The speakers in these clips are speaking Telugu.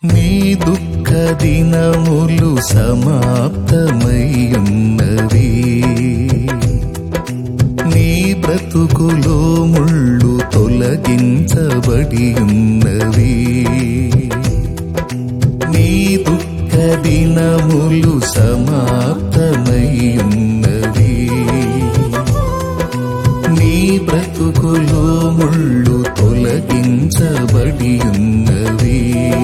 నీ దుఃఖ దినములు సమాప్తమయ్యున్నవి నీ బ్రతుకులో ముళ్ళు తొలగించబడి ఉన్నవి నీ దుఃఖ దినములు సమాప్తమయ్యున్నవి నీ బ్రతుకులో ముళ్ళు తొలగించబడి ఉన్నవి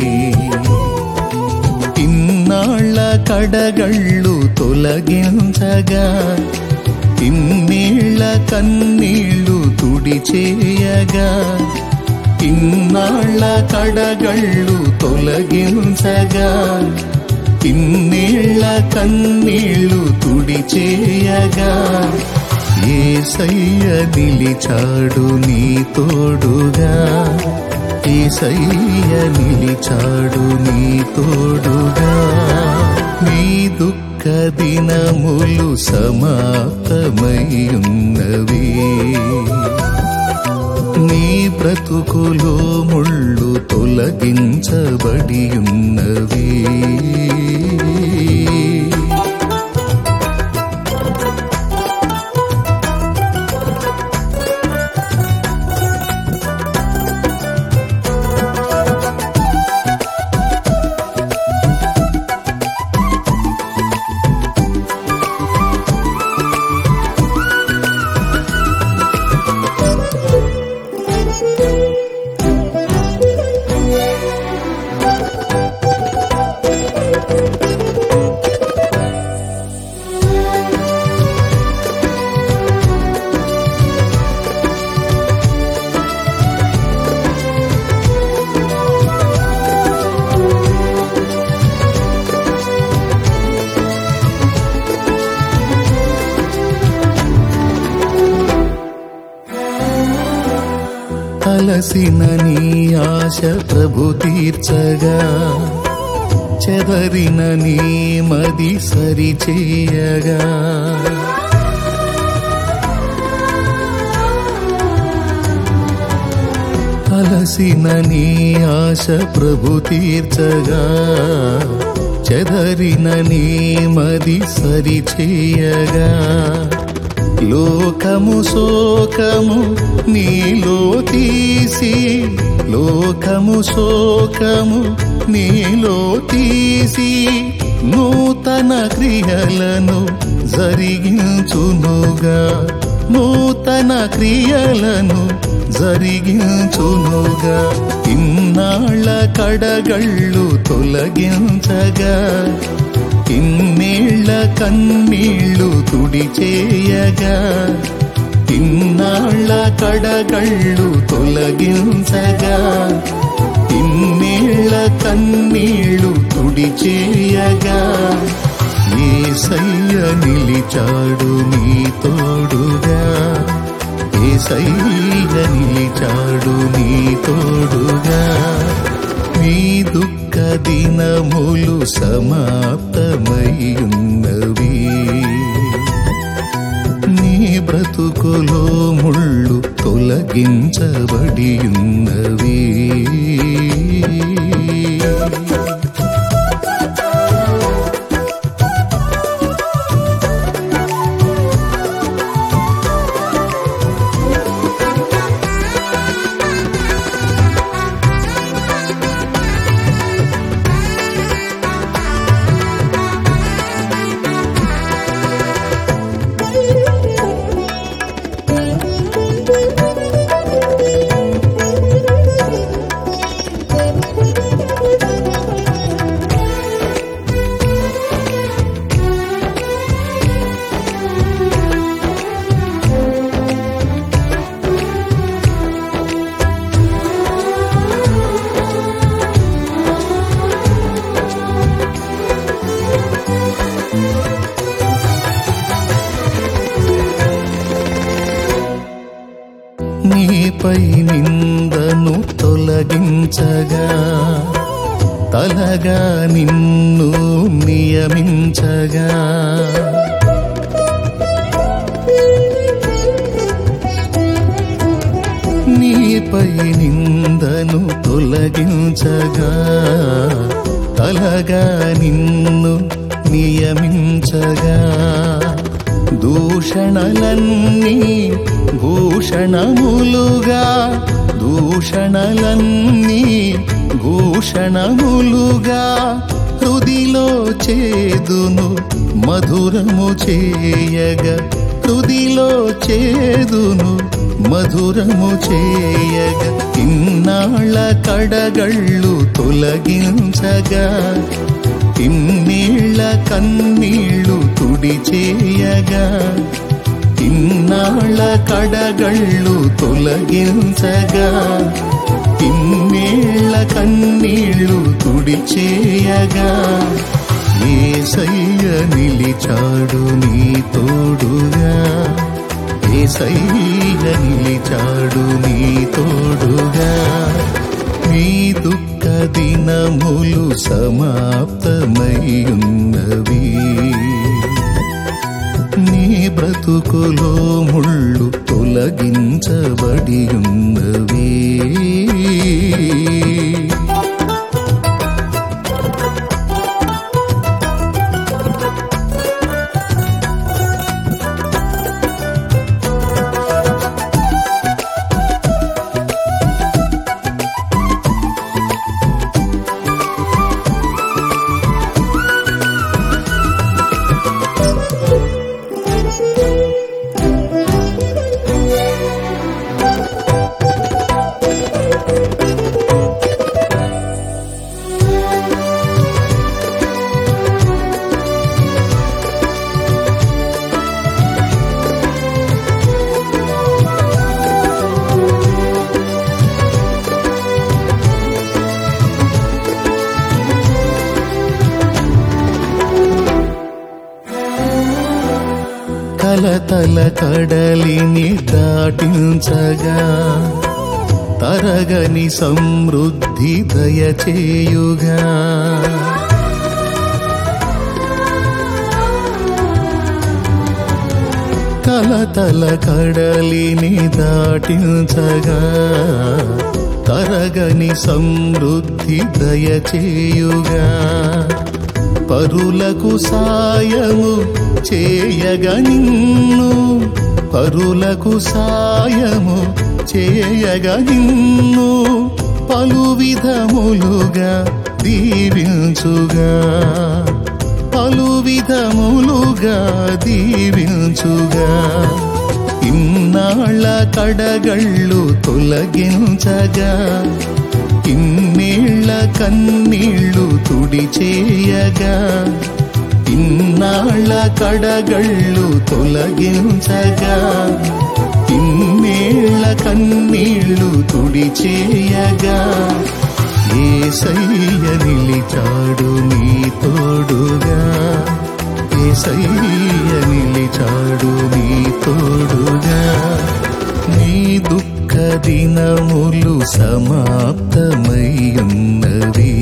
ఇన్నాళ్ళ కడగళ్ళు తొలగించగా ఇన్నేళ్ల కన్నీళ్లు తుడిచేయగా ఇన్నాళ్ళ కడగళ్ళు తొలగించగా ఇన్నేళ్ల కన్నీళ్లు తుడిచేయగా ఏసయ్య నిలిచాడు నీ తోడుగా ఏసయ్య నిలిచాడు నీ తోడుగా నీ దుఃఖ దినములు సమాప్తమయ్యున్నవి నీ బ్రతుకులో ముళ్ళు తొలగించబడి ఉన్నవి అలసిన నీ ఆశ ప్రభు తీర్చగా చెదరిన నీ మది సరిచేయగా అలసిన నీ ఆశ ప్రభు తీర్చగా చెదరిన నీ మది సరిచేయగా లోకము శోకము నీలో తీసి లోకము శోకము నీలో తీసి నూతన క్రియలను జరిగించునుగా నూతన క్రియలను జరిగించునుగా ఇన్నాళ్ళ కడగళ్ళు తొలగించగా ఇన్నేళ్ల కన్నీళ్లు తుడిచేయగా ఇన్నాళ్ళ కడగళ్ళు తొలగించగా ఇన్నేళ్ల కన్నీళ్లు తుడిచేయగా ఏసయ్య నిలిచాడు నీ తోడుగా ఏసయ్య నిలిచాడు నీ తోడుగా నీ దుఃఖ దినములు సమాప్తమయ్యున్నవి నీ బ్రతుకులో ముళ్ళు తొలగించబడి ఉన్నవి నీపై నిందను తొలగించగా తలగా నిన్ను నియమించగా నీపై నిందను తొలగించగా కలగా నిన్ను నియమించగా దూషణలన్నీ భూషణములుగా దూషణలన్నీ భూషణములుగా హృదిలో చేదును మధురము చేయగా హృదిలో చేదును మధురము చేయగా ఇన్నాళ్ళ కడగళ్ళు తొలగించగా ఇన్నేళ్ల కన్నీళ్లు తుడి చేయగా ఇన్నాళ్ళ కడగళ్ళు తొలగించగా ఇన్నేళ్ల కన్నీళ్లు తుడి చేయగా ఏసయ్య నిలిచాడు నీ తోడుగా ఏసయ్య నిలిచాడు నీ తోడుగా నీ దుఃఖ దినములు సమాప్తమయ్యున్నవి నీ బ్రతుకులో ముళ్ళు తొలగించబడి ఉన్నవి కలతల కడలిని దాటించగా తరగని సమృద్ధి దయచేయుగా కలతల కడలిని దాటించగా తరగని సమృద్ధి దయచేయుగా పరులకు సాయము చేయగా నిన్ను పరులకు సాయము చేయగా నిన్ను పలు విధములుగా దీవించుగా పలు విధములుగా దీవించుగా ఇన్నాళ్ళ కడగళ్ళు తొలగించగా ఇన్నేళ్ల కన్నీళ్లు తుడి చేయగా ఇన్నాళ్ళ కడగళ్ళు తొలగించగా ఇన్నేళ్ల కన్నీళ్లు తుడి చేయగా ఏసయ్య నిలిచాడు నీ తోడుగా ఏసయ్య నిలిచాడు నీ తోడుగా నీ దుఃఖ దినములు సమాప్తమయ్యున్నవి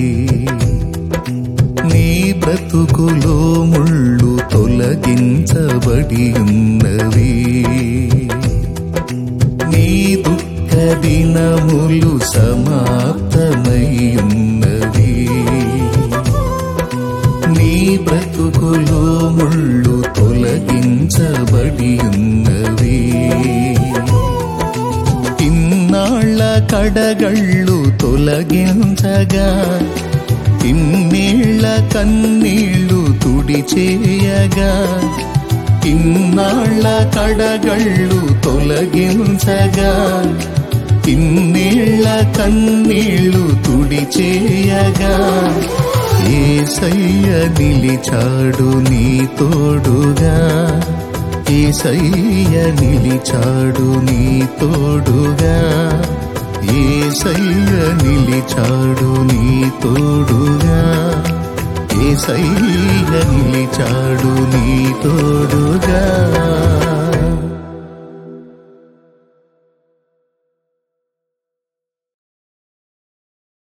నీ బ్రతుకులో ముళ్ళు తొలగించబడి ఉన్నవి నీ దుఃఖ దినములు సమాప్తమయ్యున్నవి నీ బ్రతుకులో ముళ్ళు తొలగించబడి ఉన్నవి ఇన్నాళ్ళ కడగళ్ళు తొలగించగా ఇన్నేళ్ల కన్నీళ్లు తుడి చేయగా ఇన్నాళ్ళ కడగళ్ళు తొలగించగా ఇన్నేళ్ల కన్నీళ్లు తుడి చేయగా ఏసయ్య నిలిచాడు నీ తోడుగా ఏసయ్య నిలిచాడు నీ తోడుగా ఏసయ్య నిలిచాడు నీ తోడుగా ఏసయ్య నిలిచాడు నీ తోడుగా